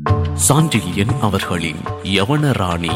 சாண்டில்யன் அவர்களின் யவனராணி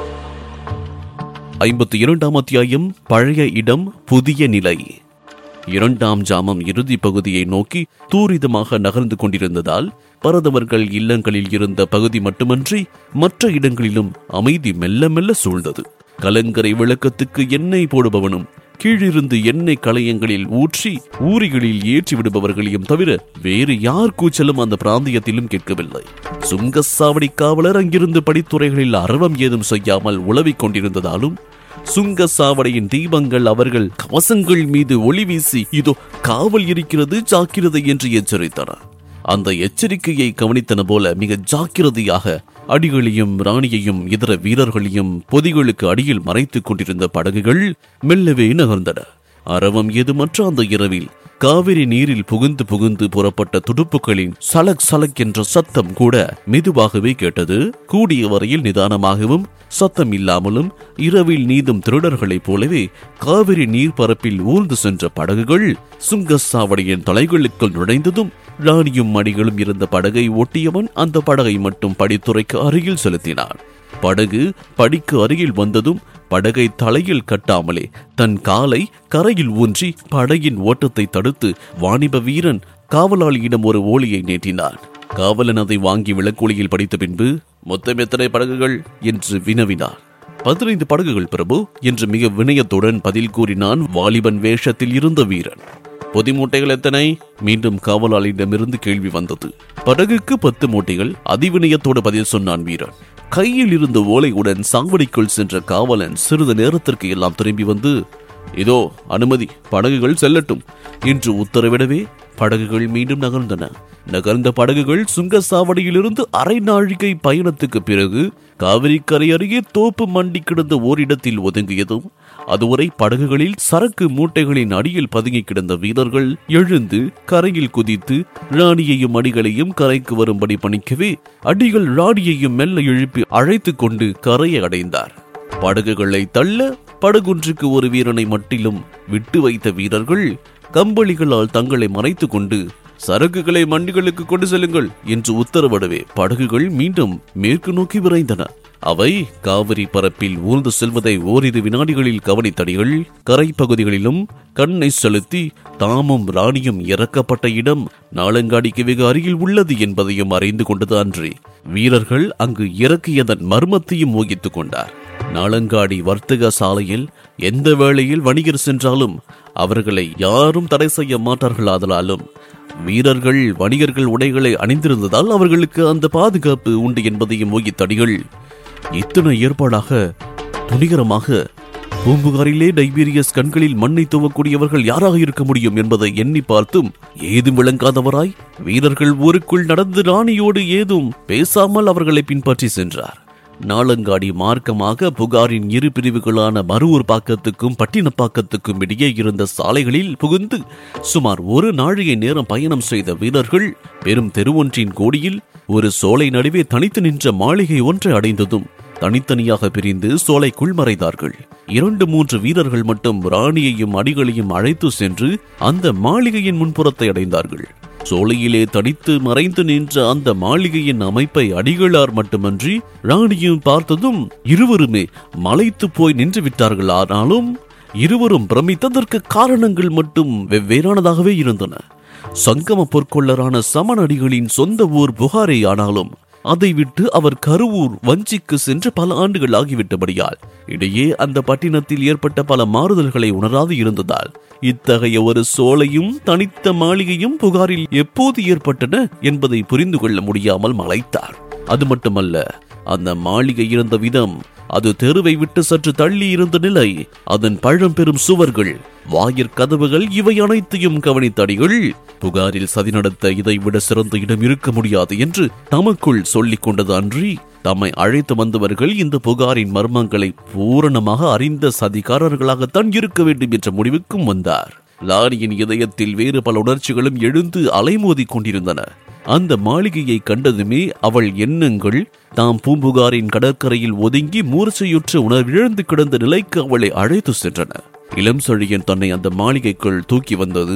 ஐம்பத்தி இரண்டாம் அத்தியாயம் பழைய இடம் புதிய நிலை இரண்டாம் ஜாமம் இறுதி பகுதியை நோக்கி தூரிதமாக நகர்ந்து கொண்டிருந்ததால் பரதவர்கள் இல்லங்களில் இருந்த பகுதி மட்டுமன்றி மற்ற இடங்களிலும் அமைதி மெல்ல மெல்ல சூழ்ந்தது கலங்கரை விளக்கத்துக்கு எண்ணெய் போடுபவனும் கீழிருந்து எண்ணெய் களையங்களில் ஊற்றி ஊரிகளில் ஏற்றி விடுபவர்களையும் தவிர வேறு யார் கூச்சலும் அந்த பிராந்தியத்திலும் கேட்கவில்லை சுங்கசாவடி காவலர் அங்கிருந்து படித்துறைகளில் அரவம் ஏதும் செய்யாமல் உளவிக் கொண்டிருந்ததாலும் சுங்கசாவடியின் தீபங்கள் அவர்கள் கவசங்கள் மீது ஒளி வீசி இதோ காவல் இருக்கிறது ஜாக்கிரதை என்று எச்சரித்தன அந்த எச்சரிக்கையை கவனித்தன போல மிக ஜாக்கிரதையாக அடிகளையும் ராணியையும் இதர வீரர்களையும் பொதிகளுக்கு அடியில் மறைத்துக் கொண்டிருந்த படகுகள் மெல்லவே நகர்ந்தன அரவம் ஏதுமற்ற அந்த இரவில் காவிரி நீரில் புகுந்து புகுந்து புறப்பட்ட துடுப்புகளின் சலக் சலக் என்ற சத்தம் கூட மெதுவாகவே கேட்டது கூடிய வரையில் நிதானமாகவும் சத்தம் இல்லாமலும் இரவில் நீந்தும் திருடர்களைப் போலவே காவிரி நீர்ப்பரப்பில் ஊர்ந்து சென்ற படகுகள் சுங்கசாவடியின் தலைகளுக்குள் நுழைந்ததும் ராணியும் மடிகளும் இருந்த படகை ஒட்டியவன் அந்த படகை மட்டும் படித்துறைக்கு அருகில் செலுத்தினான் படகு படிக்கு அருகில் வந்ததும் படகை தலையில் கட்டாமலே தன் காலை கரையில் ஊன்றி படகின் ஓட்டத்தை தடுத்து வாணிப வீரன் காவலாளியிடம் ஒரு ஓலியை நீட்டினான் காவலன் அதை வாங்கி விளக்கொலியில் படித்த பின்பு மொத்தம் எத்தனை படகுகள் என்று வினவினார் பதினைந்து படகுகள் பிரபு என்று மிக வினயத்துடன் பதில் கூறினான் வாலிபன் வேஷத்தில் இருந்த வீரன் பொதி மூட்டைகள் எத்தனை மீண்டும் காவலாளியிடமிருந்து கேள்வி வந்தது படகுக்கு பத்து மூட்டைகள் அதிவினயத்தோடு பதில் சொன்னான் வீரன் கையில் இருந்த ஓலையுடன் சாவடிக்குள் சென்ற காவலன் சிறிது நேரத்திற்கு எல்லாம் திரும்பி வந்து இதோ அனுமதி படகுகள் செல்லட்டும் என்று உத்தரவிடவே படகுகள் மீண்டும் நகர்ந்தன நகர்ந்த படகுகள் சுங்கசாவடியிலிருந்து அரை நாழிகை பயணத்துக்கு பிறகு காவிரி கரை அருகே தோப்பு மண்டி கிடந்த ஓரிடத்தில் ஒதுங்கியதும் அதுவரை படகுகளில் சரக்கு மூட்டைகளின் அடியில் பதுங்கி கிடந்த வீரர்கள் எழுந்து கரையில் குதித்து ராணியையும் அடிகளையும் கரைக்கு வரும்படி பணிக்கவே அடிகள் ராணியையும் மெல்ல எழுப்பி அழைத்துக் கொண்டு கரையை அடைந்தார் படகுகளை தள்ள படகுன்றுக்கு ஒரு வீரனை மட்டிலும் விட்டு வைத்த வீரர்கள் கம்பளிகளால் தங்களை மறைத்துக் கொண்டு சரக்குகளை மண்டிகளுக்கு கொண்டு செல்லுங்கள் என்று உத்தரவிடவே படகுகள் மீண்டும் மேற்கு நோக்கி விரைந்தன அவை காவிரி பரப்பில் ஊர்ந்து செல்வதை ஓரிரு வினாடிகளில் கவனித்தடிகள் கரை பகுதிகளிலும் கண்ணை செலுத்தி தாமும் ராணியும் இறக்கப்பட்ட இடம் நாளங்காடிக்கு வெகு அருகில் உள்ளது என்பதையும் அறிந்து கொண்டது அன்றி வீரர்கள் அங்கு இறக்கியதன் மர்மத்தையும் ஊகித்துக் கொண்டார் நாளங்காடி வர்த்தக சாலையில் எந்த வேளையில் வணிகர் சென்றாலும் அவர்களை யாரும் தடை செய்ய மாட்டார்கள் ஆதலாலும் வீரர்கள் வணிகர்கள் உடைகளை அணிந்திருந்ததால் அவர்களுக்கு அந்த பாதுகாப்பு உண்டு என்பதையும் ஊகித்தடிகள் இத்தனை ஏற்பாடாக துணிகரமாக பூம்புகாரிலே டைபீரியஸ் கண்களில் மண்ணை துவக்கூடியவர்கள் யாராக இருக்க முடியும் என்பதை எண்ணி பார்த்தும் ஏதும் விளங்காதவராய் வீரர்கள் ஊருக்குள் நடந்து ராணியோடு ஏதும் பேசாமல் அவர்களை பின்பற்றி சென்றார் நாளங்காடி மார்க்கமாக புகாரின் இரு பிரிவுகளான மருவூர் பாக்கத்துக்கும் பட்டினப்பாக்கத்துக்கும் இடையே இருந்த சாலைகளில் புகுந்து சுமார் ஒரு நாழிகை நேரம் பயணம் செய்த வீரர்கள் பெரும் தெருவொன்றின் கோடியில் ஒரு சோலை நடுவே தனித்து நின்ற மாளிகை ஒன்றை அடைந்ததும் தனித்தனியாக பிரிந்து சோலைக்குள் மறைந்தார்கள் இரண்டு மூன்று வீரர்கள் மட்டும் ராணியையும் அடிகளையும் அழைத்து சென்று அந்த மாளிகையின் முன்புறத்தை அடைந்தார்கள் சோலையிலே தனித்து மறைந்து நின்ற அந்த மாளிகையின் அமைப்பை அடிகளார் மட்டுமன்றி ராணியும் பார்த்ததும் இருவருமே மலைத்து போய் நின்று விட்டார்கள் ஆனாலும் இருவரும் பிரமித்ததற்கு காரணங்கள் மட்டும் வெவ்வேறானதாகவே இருந்தன சங்கம பொற்கொள்ளரான சமணடிகளின் சொந்த ஊர் புகாரே ஆனாலும் அதை விட்டு அவர் கருவூர் வஞ்சிக்கு சென்று பல ஆண்டுகள் ஆகிவிட்டபடியால் இடையே அந்த பட்டினத்தில் ஏற்பட்ட பல மாறுதல்களை உணராது இருந்ததால் இத்தகைய ஒரு சோலையும் தனித்த மாளிகையும் புகாரில் எப்போது ஏற்பட்டன என்பதை புரிந்து கொள்ள முடியாமல் மலைத்தார் அது மட்டுமல்ல அந்த மாளிகை இருந்த விதம் அது தெருவை விட்டு சற்று தள்ளி இருந்த நிலை அதன் பழம்பெரும் சுவர்கள் வாயிற் கதவுகள் இவை அனைத்தையும் கவனித்தடிகள் புகாரில் சதி நடத்த இதை விட சிறந்த இடம் இருக்க முடியாது என்று தமக்குள் சொல்லிக் கொண்டது அன்றி தம்மை அழைத்து வந்தவர்கள் இந்த புகாரின் மர்மங்களை பூரணமாக அறிந்த சதிகாரர்களாகத்தான் இருக்க வேண்டும் என்ற முடிவுக்கும் வந்தார் லாரியின் இதயத்தில் வேறு பல உணர்ச்சிகளும் எழுந்து அலைமோதிக் கொண்டிருந்தன அந்த மாளிகையை கண்டதுமே அவள் எண்ணங்கள் தாம் பூம்புகாரின் கடற்கரையில் ஒதுங்கி மூர்ச்சையுற்ற உணர்விழந்து கிடந்த நிலைக்கு அவளை அழைத்து சென்றன இளம் செழியன் தன்னை அந்த மாளிகைக்குள் தூக்கி வந்தது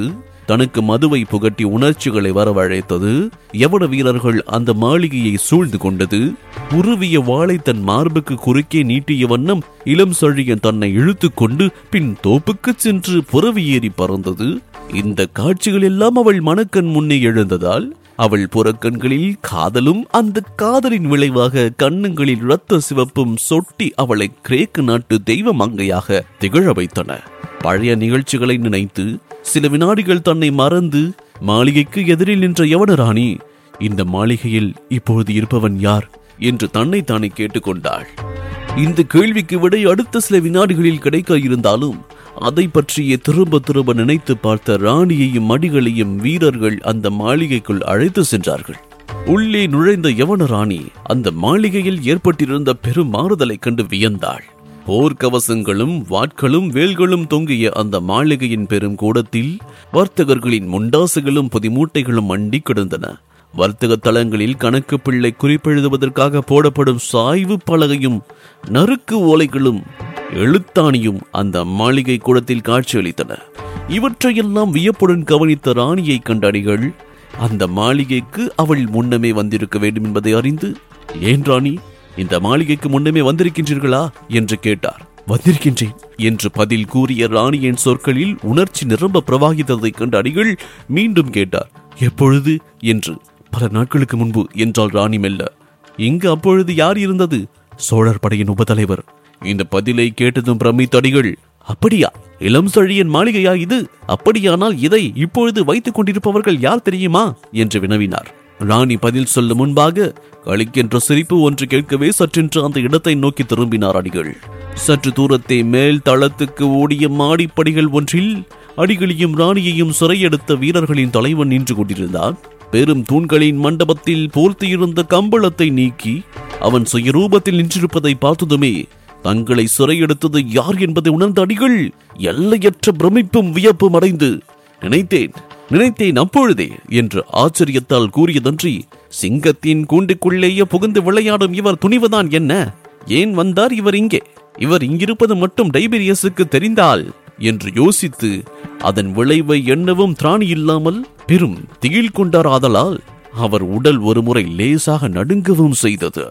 தனக்கு மதுவை புகட்டி உணர்ச்சிகளை வரவழைத்தது யவன வீரர்கள் அந்த மாளிகையை சூழ்ந்து கொண்டது உருவிய வாளை தன் மார்புக்கு குறுக்கே நீட்டிய வண்ணம் இளம் சழியன் தன்னை இழுத்துக் கொண்டு பின் தோப்புக்கு சென்று புறவி ஏறி பறந்தது இந்த காட்சிகள் எல்லாம் அவள் மனக்கண் முன்னே எழுந்ததால் அவள் புறக்கண்களில் காதலும் அந்த காதலின் விளைவாக கண்ணங்களில் இரத்த சிவப்பும் சொட்டி அவளை கிரேக்கு நாட்டு தெய்வ மங்கையாக திகழ வைத்தன பழைய நிகழ்ச்சிகளை நினைத்து சில வினாடிகள் தன்னை மறந்து மாளிகைக்கு எதிரில் நின்ற யவனராணி இந்த மாளிகையில் இப்பொழுது இருப்பவன் யார் என்று தன்னை தானே கேட்டுக்கொண்டாள் இந்த கேள்விக்கு விடை அடுத்த சில வினாடிகளில் கிடைக்க இருந்தாலும் அதை பற்றியே திரும்ப திரும்ப நினைத்து பார்த்த ராணியையும் மடிகளையும் வீரர்கள் அந்த மாளிகைக்குள் அழைத்து சென்றார்கள் உள்ளே நுழைந்த யவன ராணி அந்த மாளிகையில் ஏற்பட்டிருந்த பெரும் மாறுதலைக் கண்டு வியந்தாள் போர்க்கவசங்களும் வாட்களும் வேல்களும் தொங்கிய அந்த மாளிகையின் பெரும் கூடத்தில் வர்த்தகர்களின் முண்டாசுகளும் பொதிமூட்டைகளும் மண்டி கிடந்தன வர்த்தக தளங்களில் கணக்கு பிள்ளை குறிப்பெழுதுவதற்காக போடப்படும் சாய்வு பலகையும் நறுக்கு ஓலைகளும் எழுத்தாணியும் அந்த மாளிகை கூடத்தில் காட்சியளித்தன இவற்றையெல்லாம் வியப்புடன் கவனித்த ராணியை கண்ட அடிகள் அந்த மாளிகைக்கு அவள் முன்னமே வந்திருக்க வேண்டும் என்பதை அறிந்து ஏன் ராணி இந்த மாளிகைக்கு முன்னமே வந்திருக்கின்றீர்களா என்று கேட்டார் வந்திருக்கின்றேன் என்று பதில் கூறிய ராணியின் சொற்களில் உணர்ச்சி நிரம்ப பிரவாகித்ததைக் கண்ட அடிகள் மீண்டும் கேட்டார் எப்பொழுது என்று பல நாட்களுக்கு முன்பு என்றாள் ராணி மெல்ல இங்கு அப்பொழுது யார் இருந்தது சோழர் படையின் உபதலைவர் இந்த பதிலை கேட்டதும் பிரமித்த அடிகள் அப்படியா இளம் சழியன் மாளிகையா இது அப்படியானால் இதை இப்பொழுது வைத்துக் கொண்டிருப்பவர்கள் யார் தெரியுமா என்று வினவினார் ராணி பதில் சொல்ல முன்பாக களிக்கின்ற சிரிப்பு ஒன்று கேட்கவே சற்றென்று அந்த இடத்தை நோக்கி திரும்பினார் அடிகள் சற்று தூரத்தை மேல் தளத்துக்கு ஓடிய மாடிப்படிகள் ஒன்றில் அடிகளையும் ராணியையும் சிறையெடுத்த வீரர்களின் தலைவன் நின்று கொண்டிருந்தான் பெரும் தூண்களின் மண்டபத்தில் போர்த்தியிருந்த கம்பளத்தை நீக்கி அவன் சுயரூபத்தில் நின்றிருப்பதை பார்த்ததுமே தங்களை சிறையெடுத்தது யார் என்பதை உணர்ந்த அடிகள் எல்லையற்ற பிரமிப்பும் வியப்பும் அடைந்து நினைத்தேன் நினைத்தேன் அப்பொழுதே என்று ஆச்சரியத்தால் கூறியதன்றி சிங்கத்தின் கூண்டுக்குள்ளேயே புகுந்து விளையாடும் இவர் துணிவுதான் என்ன ஏன் வந்தார் இவர் இங்கே இவர் இங்கிருப்பது மட்டும் டைபீரியஸுக்கு தெரிந்தால் என்று யோசித்து அதன் விளைவை எண்ணவும் திராணி இல்லாமல் பெரும் திகில் கொண்டார் ஆதலால் அவர் உடல் ஒருமுறை லேசாக நடுங்கவும் செய்தது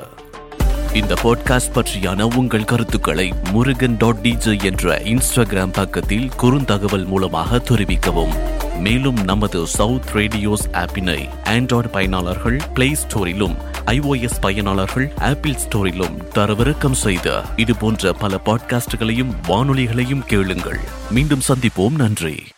இந்த பாட்காஸ்ட் பற்றியான உங்கள் கருத்துக்களை முருகன் டாட் டிஜே என்ற இன்ஸ்டாகிராம் பக்கத்தில் குறுந்தகவல் மூலமாக தெரிவிக்கவும் மேலும் நமது சவுத் ரேடியோஸ் ஆப்பினை ஆண்ட்ராய்டு பயனாளர்கள் பிளே ஸ்டோரிலும் ஐஓஎஸ் பயனாளர்கள் ஆப்பிள் ஸ்டோரிலும் தரவிறக்கம் செய்த இது போன்ற பல பாட்காஸ்டுகளையும் வானொலிகளையும் கேளுங்கள் மீண்டும் சந்திப்போம் நன்றி